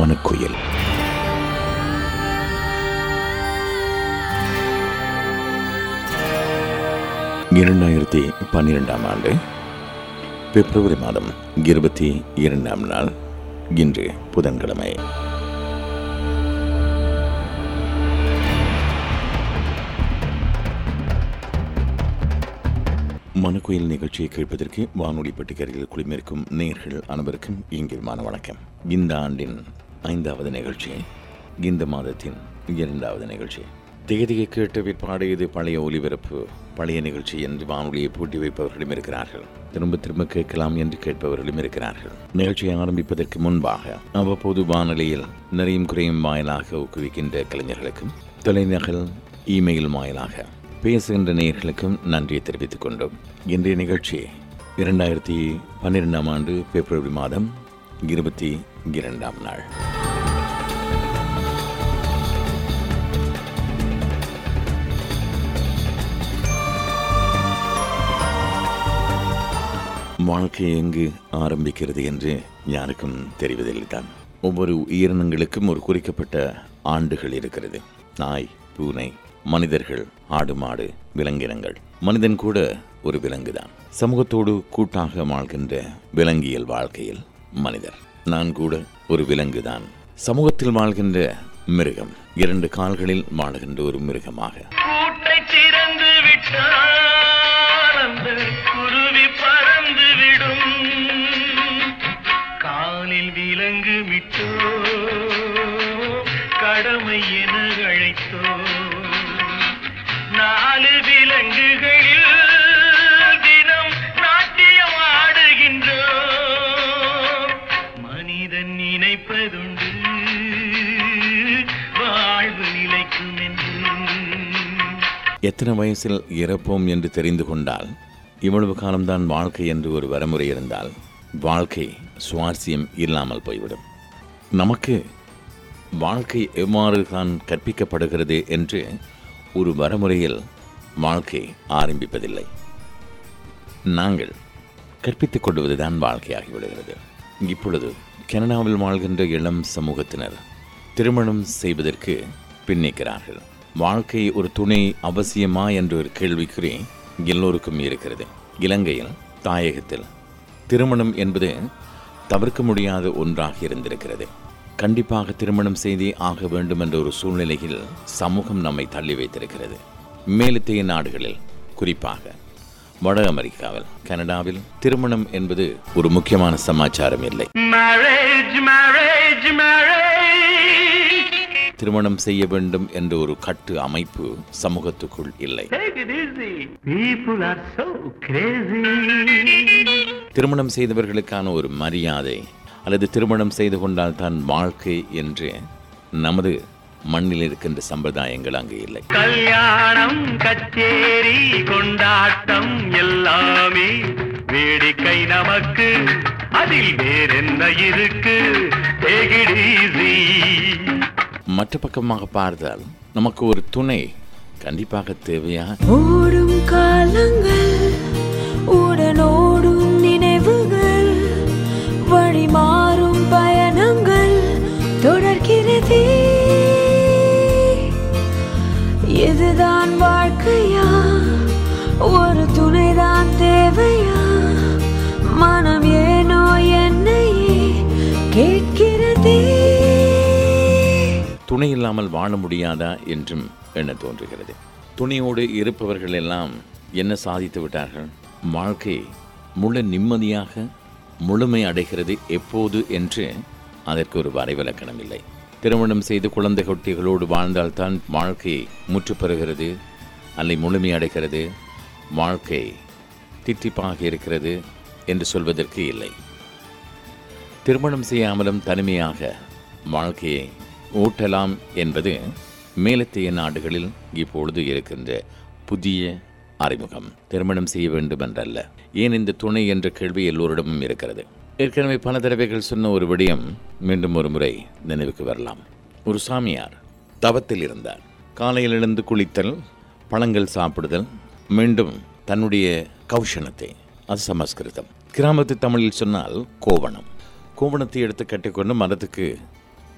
மனக்குயில் இரண்டாயிரத்தி பன்னிரெண்டாம் ஆண்டு பிப்ரவரி மாதம் இருபத்தி இரண்டாம் நாள் இன்று புதன்கிழமை மனக்குயில் நிகழ்ச்சியை கேட்பதற்கு வானொலி பெட்டிக்கரையில் குளிமிருக்கும் நேர்கள் அனைவருக்கும் இங்கிருமான வணக்கம் இந்த ஆண்டின் ஐந்தாவது நிகழ்ச்சி இந்த மாதத்தின் இரண்டாவது நிகழ்ச்சி திகதியை கேட்ட பிற்பாடு இது பழைய ஒலிபரப்பு பழைய நிகழ்ச்சி என்று வானொலியை பூட்டி வைப்பவர்களும் இருக்கிறார்கள் திரும்ப திரும்ப கேட்கலாம் என்று கேட்பவர்களும் இருக்கிறார்கள் நிகழ்ச்சியை ஆரம்பிப்பதற்கு முன்பாக அவ்வப்போது வானொலியில் நிறையும் குறையும் வாயிலாக ஊக்குவிக்கின்ற கலைஞர்களுக்கும் தொலைநகல் இமெயில் வாயிலாக பேசுகின்ற நேயர்களுக்கும் நன்றியை தெரிவித்துக் கொண்டோம் இன்றைய நிகழ்ச்சி இரண்டாயிரத்தி பன்னிரெண்டாம் ஆண்டு பிப்ரவரி மாதம் இருபத்தி இரண்டாம் நாள் வாழ்க்கை எங்கு ஆரம்பிக்கிறது என்று யாருக்கும் தெரிவதில்லை தான் ஒவ்வொரு உயிரினங்களுக்கும் ஒரு குறிக்கப்பட்ட ஆண்டுகள் இருக்கிறது நாய் பூனை மனிதர்கள் ஆடு மாடு விலங்கினங்கள் மனிதன் கூட ஒரு விலங்குதான் சமூகத்தோடு கூட்டாக வாழ்கின்ற விலங்கியல் வாழ்க்கையில் மனிதர் நான் கூட ஒரு விலங்குதான் சமூகத்தில் வாழ்கின்ற மிருகம் இரண்டு கால்களில் வாழ்கின்ற ஒரு மிருகமாக கூட்டை திறந்து விட்டால் அந்த குருவி பறந்து விடும் காலில் விலங்கு விட்டோ கடமை என அழைத்தோ நாலு விலங்குகளில் தினம் நாட்டியம் ஆடுகின்றோம் மனிதன் நினைப்பதுண்டு வாழ்வு நிலைக்கும் என்று எத்தனை வயசில் இறப்போம் என்று தெரிந்து கொண்டால் இவ்வளவு காலம்தான் வாழ்க்கை என்று ஒரு வரமுறை இருந்தால் வாழ்க்கை சுவாரஸ்யம் இல்லாமல் போய்விடும் நமக்கு வாழ்க்கை எவ்வாறு தான் கற்பிக்கப்படுகிறது என்று ஒரு வரமுறையில் வாழ்க்கை ஆரம்பிப்பதில்லை நாங்கள் கற்பித்துக் கொள்வதுதான் வாழ்க்கையாகிவிடுகிறது இப்பொழுது கனடாவில் வாழ்கின்ற இளம் சமூகத்தினர் திருமணம் செய்வதற்கு பின்னிக்கிறார்கள் வாழ்க்கை ஒரு துணை அவசியமா என்ற ஒரு கேள்விக்குறி எல்லோருக்கும் இருக்கிறது இலங்கையில் தாயகத்தில் திருமணம் என்பது தவிர்க்க முடியாத ஒன்றாக இருந்திருக்கிறது கண்டிப்பாக திருமணம் செய்தே ஆக வேண்டும் என்ற ஒரு சூழ்நிலையில் சமூகம் நம்மை தள்ளி வைத்திருக்கிறது மேலத்தைய நாடுகளில் குறிப்பாக வட அமெரிக்காவில் கனடாவில் திருமணம் என்பது ஒரு முக்கியமான சமாச்சாரம் இல்லை Marriage, marriage, marriage. திருமணம் செய்ய வேண்டும் என்ற ஒரு கட்டு அமைப்பு சமூகத்துக்குள் இல்லை Take it easy. People are so crazy. திருமணம் செய்தவர்களுக்கான ஒரு மரியாதை அல்லது திருமணம் செய்து கொண்டால் தான் வாழ்க்கை என்று நமது மண்ணில் இருக்கின்ற சம்பிரதாயங்கள் அங்கு இல்லை கல்யாணம் கச்சேரி கொண்டாட்டம் எல்லாமே வேடிக்கை நமக்கு அதில் வேறென்ன இருக்கு Take it easy. மற்ற பக்கமாக பார்த்தால் நமக்கு ஒரு துணை கண்டிப்பாக தேவையா ஓடும் காலங்கள் உடனோடும் நினைவுகள் வழி மாறும் பயணங்கள் தொடர்கிறதே இதுதான் வாழ்க்கையா ஒரு துணைதான் தேவையா மனம் ஏனோ என்னையே கேட்கிறதே துணை இல்லாமல் வாழ முடியாதா என்றும் எண்ண தோன்றுகிறது துணையோடு இருப்பவர்கள் எல்லாம் என்ன சாதித்து விட்டார்கள் வாழ்க்கை முழு நிம்மதியாக முழுமை அடைகிறது எப்போது என்று அதற்கு ஒரு வரைவிலக்கணம் இல்லை திருமணம் செய்து குழந்தை குட்டிகளோடு வாழ்ந்தால்தான் வாழ்க்கை முற்று பெறுகிறது அல்லை முழுமை அடைகிறது வாழ்க்கை தித்திப்பாக இருக்கிறது என்று சொல்வதற்கு இல்லை திருமணம் செய்யாமலும் தனிமையாக வாழ்க்கையை ஊட்டலாம் என்பது மேலத்தைய நாடுகளில் இப்பொழுது இருக்கின்ற புதிய அறிமுகம் திருமணம் செய்ய வேண்டும் என்றல்ல ஏன் இந்த துணை என்ற கேள்வி எல்லோரிடமும் இருக்கிறது ஏற்கனவே பல தடவைகள் சொன்ன ஒரு விடயம் மீண்டும் ஒரு முறை நினைவுக்கு வரலாம் ஒரு சாமியார் தவத்தில் இருந்தார் காலையில் எழுந்து குளித்தல் பழங்கள் சாப்பிடுதல் மீண்டும் தன்னுடைய கௌஷணத்தை அது சமஸ்கிருதம் கிராமத்து தமிழில் சொன்னால் கோவணம் கோவணத்தை எடுத்து கட்டிக்கொண்டு மரத்துக்கு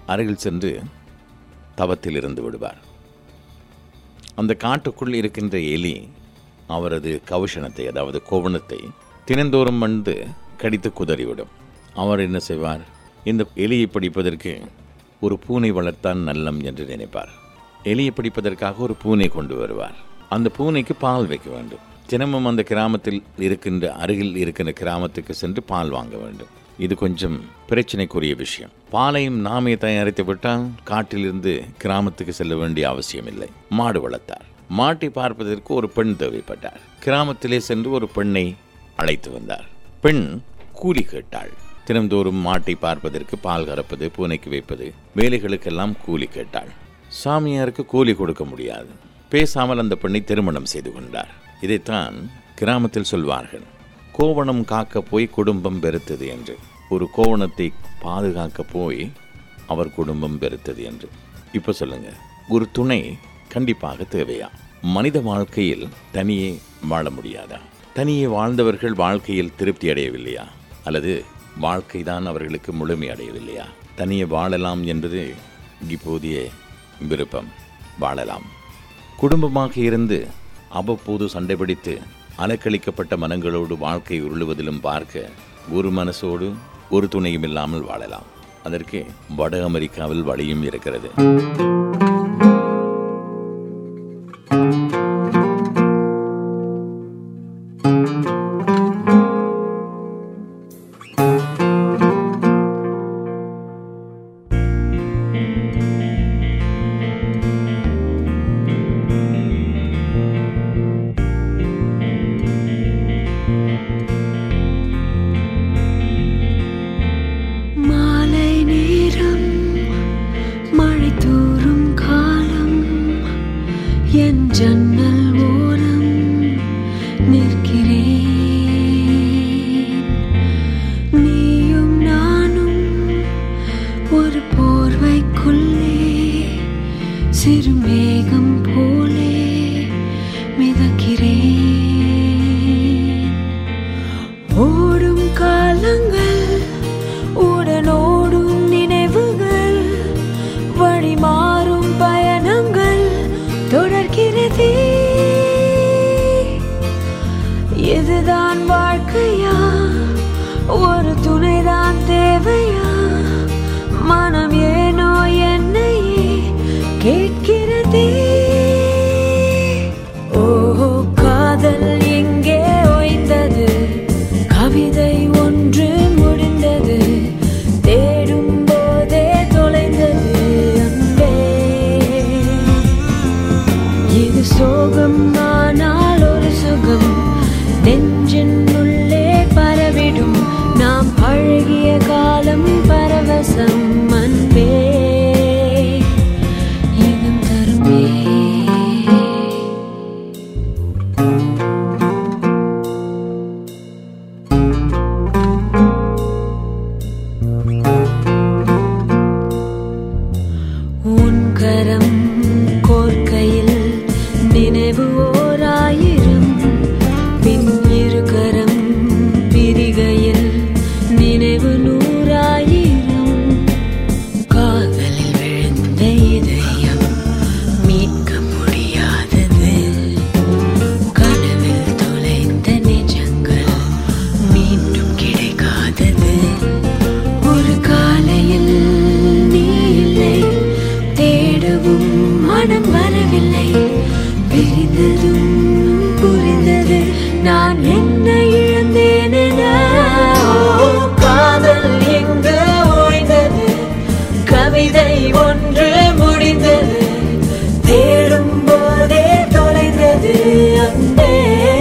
அருகில் சென்று தவத்தில் இருந்து விடுவார் அந்த காட்டுக்குள் இருக்கின்ற எலி அவரது கவுஷணத்தை அதாவது கோவணத்தை தினந்தோறும் வந்து கடித்து குதறிவிடும் அவர் என்ன செய்வார் இந்த எலியை பிடிப்பதற்கு ஒரு பூனை வளர்த்தான் நல்லம் என்று நினைப்பார் எலியை பிடிப்பதற்காக ஒரு பூனை கொண்டு வருவார் அந்த பூனைக்கு பால் வைக்க வேண்டும் தினமும் அந்த கிராமத்தில் இருக்கின்ற அருகில் இருக்கின்ற கிராமத்துக்கு சென்று பால் வாங்க வேண்டும் இது கொஞ்சம் பிரச்சனைக்குரிய விஷயம் பாலையும் நாமே தயாரித்து விட்டால் காட்டிலிருந்து கிராமத்துக்கு செல்ல வேண்டிய அவசியம் இல்லை மாடு வளர்த்தார் மாட்டை பார்ப்பதற்கு ஒரு பெண் தேவைப்பட்டார் கிராமத்திலே சென்று ஒரு பெண்ணை அழைத்து வந்தார் பெண் கூலி கேட்டாள் தினந்தோறும் மாட்டை பார்ப்பதற்கு பால் கறப்பது பூனைக்கு வைப்பது வேலைகளுக்கெல்லாம் கூலி கேட்டாள் சாமியாருக்கு கூலி கொடுக்க முடியாது பேசாமல் அந்த பெண்ணை திருமணம் செய்து கொண்டார் இதைத்தான் கிராமத்தில் சொல்வார்கள் கோவணம் காக்க போய் குடும்பம் பெருத்தது என்று ஒரு கோவணத்தை பாதுகாக்க போய் அவர் குடும்பம் பெருத்தது என்று இப்போ சொல்லுங்க ஒரு துணை கண்டிப்பாக தேவையா மனித வாழ்க்கையில் தனியே வாழ முடியாதா தனியே வாழ்ந்தவர்கள் வாழ்க்கையில் திருப்தி அடையவில்லையா அல்லது வாழ்க்கைதான் அவர்களுக்கு முழுமை அடையவில்லையா தனியே வாழலாம் என்பது இப்போதைய விருப்பம் வாழலாம் குடும்பமாக இருந்து அவ்வப்போது சண்டை பிடித்து அலக்களிக்கப்பட்ட மனங்களோடு வாழ்க்கை உருளுவதிலும் பார்க்க ஒரு மனசோடு ஒரு துணையும் இல்லாமல் வாழலாம் அதற்கு வட அமெரிக்காவில் வழியும் இருக்கிறது மாலை நேரம் மழை தூறும் காலம் என் ஜன்னல் ஓரம் நிற்கிறேன் நீயும் நானும் ஒரு போர்வைக்குள்ளே சிறு மேகம் போலே மிதக்கிறேன் ஓடும் காலங்கள் உடனோடும் நினைவுகள் வழி மாறும் பயணங்கள் தொடர்கிறதே இதுதான் வாழ்க்கையா ஒரு துணைதான் தேவையா மனம் ஏனோ என்னையே கேட்கிறதே ஓ காதல் எங்கே ஓய்ந்தது கவிதை ஒன்று முடிந்தது தேடும் போதே தொலைந்தது அன்பே இது சோகம் ஆனால் ஒரு சுகம் நெஞ்சின் உள்ளே பரவிடும் நாம் பழகிய காலம் பரவசம் அன்பே இதம் தருமே உன் கரம் கோர்க்கையில் நினைவு ஓராயிரம் பின் இரு கரம் பிரிகையில் நினைவு நூறாயிரம் காதலில் விழுந்த இதயம் மீட்க முடியாதது கனவில் தொலைந்த நிஜங்கள் மீண்டும் கிடைக்காதது ஒரு காலையில் நீ இல்லை தேடவும் மனம் வரவில்லை பிரிந்ததும் புரிந்தது நான் என்ன இழந்தேன் என. ஓ, காதல் எங்கு ஓய்ந்தது கவிதை ஒன்று முடிந்தது தேடும் போதே தொலைந்தது அன்பே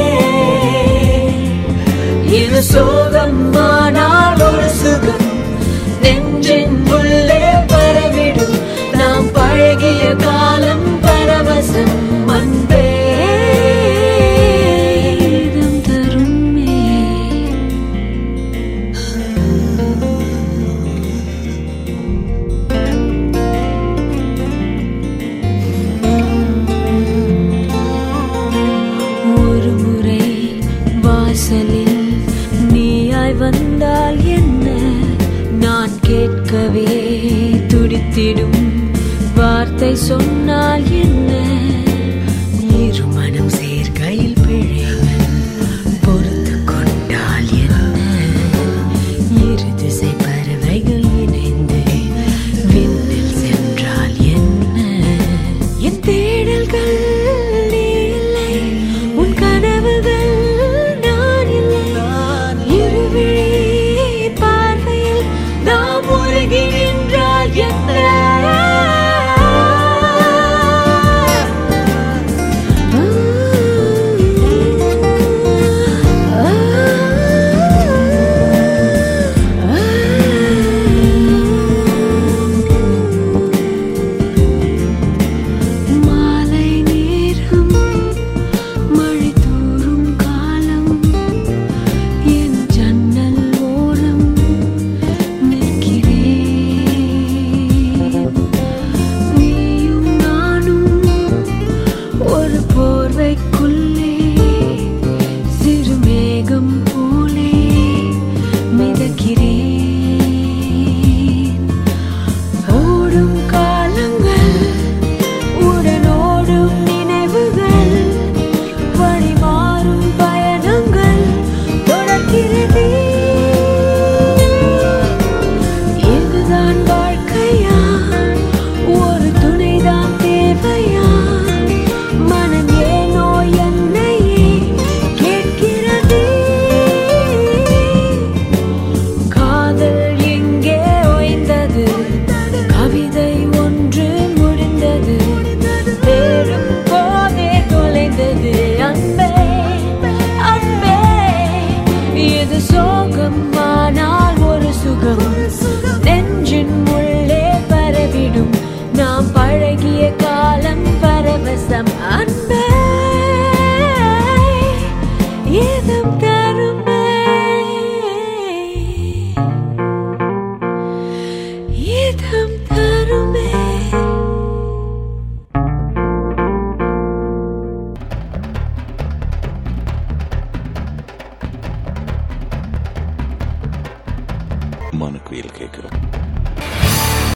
இது சோகம் ஆனால் ஒரு சுகம் நெஞ்சின் உள்ளே பரவிடும் நாம் பழகிய காலம் பரவசம் அன்பே இதம் தருமே ஒரு முறை வாசலில் நீயாய் வந்தால் உண்மை சொன்னால் என்ன இருமனம் சேர்க்கையில் பிழைகள் பொறுத்து கொண்டால் என்ன இரு திசை பறவைகள் இணைந்து விண்ணில் சென்றால் என்ன என் தேடல்கள் நீ இல்லை உன் கனவுகள் நான் இல்லை இருவிழி பார்வையில் நாம் உருகி நின்றால் என்ன மாலை நேரம் மழை தூறும் காலம் என் ஜன்னல் ஓரம் நிற்கிறேன் நீயும் நானும் ஒரு போர்வைக்குள்ளே சிறு மேகம் போலே மிதக்கிறேன் ஓடும் காலங்கள் உடனோடும் நினைவுகள் வழி மாறும் பயணங்கள் தொடர்கிறது இதுதான் வாழ்க்கையா ஒரு துணைதான் தேவையா மனம் ஏனோ என்னையே கேட்கிறது காதல் எங்கே ஓய்ந்தது கவிதை ஒன்று முடிந்தது தேடும் போதே தொலைந்தது அன்பே அன்பே இது சோகம் ஆனால் ஒரு சுகம் நெஞ்சின் உள்ளே பரவிடும் நாம் பழகிய காலம் பரவசம் அன்பே இதம் தருமே இதம் தருமே மனக்குயில் கேட்கிறோம்